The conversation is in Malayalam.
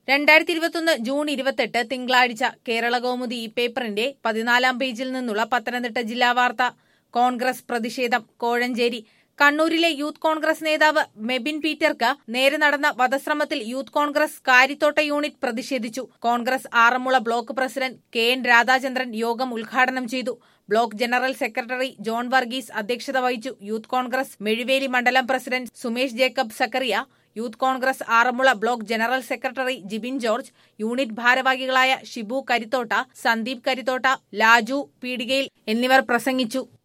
രണ്ടായിരത്തി ഇരുപത്തൊന്ന് ജൂൺ ഇരുപത്തെട്ട് തിങ്കളാഴ്ച കേരള കൗമുദി ഈ പേപ്പറിന്റെ പതിനാലാം പേജിൽ നിന്നുള്ള പത്തനംതിട്ട ജില്ലാ വാർത്ത കോൺഗ്രസ് പ്രതിഷേധം കോഴഞ്ചേരി കണ്ണൂരിലെ യൂത്ത് കോൺഗ്രസ് നേതാവ് മെബിൻ പീറ്റർക്ക് നേരെ നടന്ന വധശ്രമത്തിൽ യൂത്ത് കോൺഗ്രസ് കാരിത്തോട്ട യൂണിറ്റ് പ്രതിഷേധിച്ചു Congress Aranmula block president K N Radhachandran യോഗം ഉദ്ഘാടനം ചെയ്തു block general secretary John Varghese അധ്യക്ഷത വഹിച്ചു യൂത്ത് കോൺഗ്രസ് മെഴിവേലി മണ്ഡലം president Sumesh Jacob Zachariah youth Congress Aranmula block general secretary Jibin George unit ഭാരവാഹികളായ ഷിബു കരിത്തോട്ട സന്ദീപ് കരിത്തോട്ട ലാജു പീടികയിൽ എന്നിവർ പ്രസംഗിച്ചു